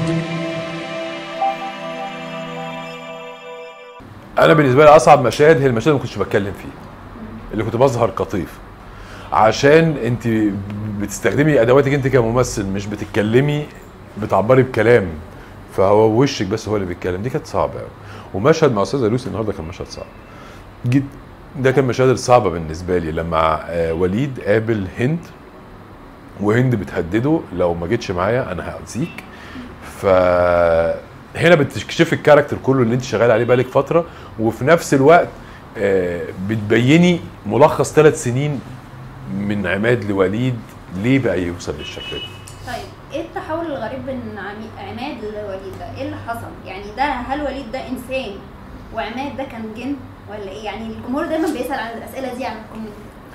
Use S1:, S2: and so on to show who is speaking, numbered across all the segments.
S1: انا بالنسبه لي اصعب مشاهد هي المشاهد اللي ما كنتش بتكلم فيها اللي كنت بظهر قطيف عشان انت بتستخدمي ادواتك انت كممثل مش بتتكلمي بتعبري بكلام فهو وشك بس هو اللي بيتكلم دي كانت صعبه قوي ومشهد مع استاذه لوسي النهارده كان مشهد صعب جد ده كان مشاهد الصعبه بالنسبه لي لما آه، وليد قابل هند وهند بتهدده لو ما جيتش معايا انا هاذيك ف هنا بتكشفي الكاركتر كله اللي انت شغال عليه بقالك فتره وفي نفس الوقت آه، بتبيني ملخص ثلاث سنين من عماد لوليد ليه بقى يوصل للشكل ده
S2: طيب ايه التحول الغريب بين عمي- عماد لوليد ده؟ ايه اللي حصل؟ يعني ده هل وليد ده انسان وعماد ده كان جن ولا ايه؟ يعني الجمهور دايما بيسال عن الاسئله دي عن الكوميدي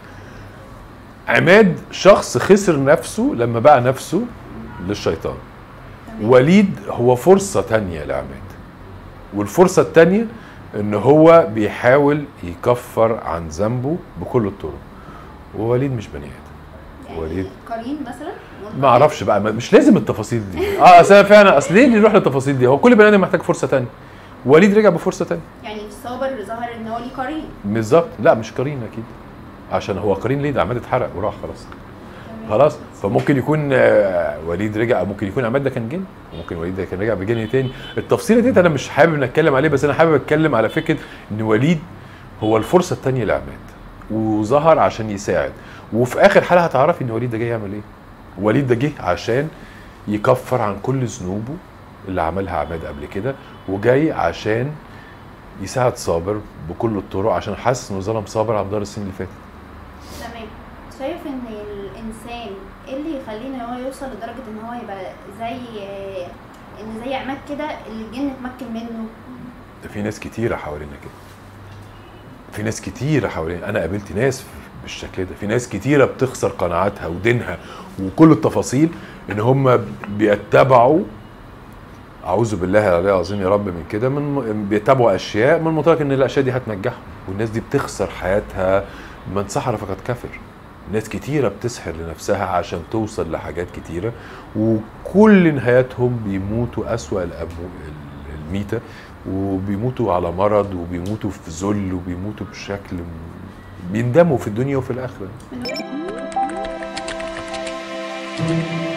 S1: عماد شخص خسر نفسه لما باع نفسه للشيطان
S2: تمام.
S1: وليد هو فرصة تانية لعماد والفرصة التانية ان هو بيحاول يكفر عن ذنبه بكل الطرق ووليد مش بني ادم
S2: يعني
S1: وليد.
S2: قرين مثلا
S1: ما اعرفش بقى ما- مش لازم التفاصيل دي اه اصل أنا فعلا اصل ليه نروح للتفاصيل دي هو كل بني ادم محتاج فرصة تانية وليد رجع بفرصة تانية
S2: يعني في صابر ظهر ان هو ليه قرين
S1: بالظبط لا مش قرين اكيد عشان هو قرين ليه ده عماد اتحرق وراح خلاص خلاص فممكن يكون آه، وليد رجع أو ممكن يكون عماد ده كان جن ممكن وليد ده كان رجع بجن تاني التفصيله ديت انا مش حابب نتكلم عليه بس انا حابب اتكلم على فكره ان وليد هو الفرصه التانيه لعماد وظهر عشان يساعد وفي اخر حلقه هتعرفي ان وليد ده جاي يعمل ايه وليد ده جه عشان يكفر عن كل ذنوبه اللي عملها عماد قبل كده وجاي عشان يساعد صابر بكل الطرق عشان حاسس انه ظلم صابر على مدار السنين اللي فاتت
S2: تمام شايف ان الانسان ايه اللي يخليه ان هو يوصل لدرجه ان هو يبقى زي ان زي عماد كده الجن اتمكن منه
S1: ده في ناس كتيرة حوالينا كده في ناس كتيرة حوالينا أنا قابلت ناس بالشكل ده في ناس كتيرة بتخسر قناعاتها ودينها وكل التفاصيل إن هم بيتبعوا أعوذ بالله العلي العظيم يا رب من كده من بيتبعوا أشياء من منطلق إن الأشياء دي هتنجحهم والناس دي بتخسر حياتها من سحر فقد كفر ناس كتيرة بتسحر لنفسها عشان توصل لحاجات كتيرة وكل نهاياتهم بيموتوا أسوأ الأمو- الميتة وبيموتوا على مرض وبيموتوا في ذل وبيموتوا بشكل م- بيندموا في الدنيا وفي الآخرة
S2: من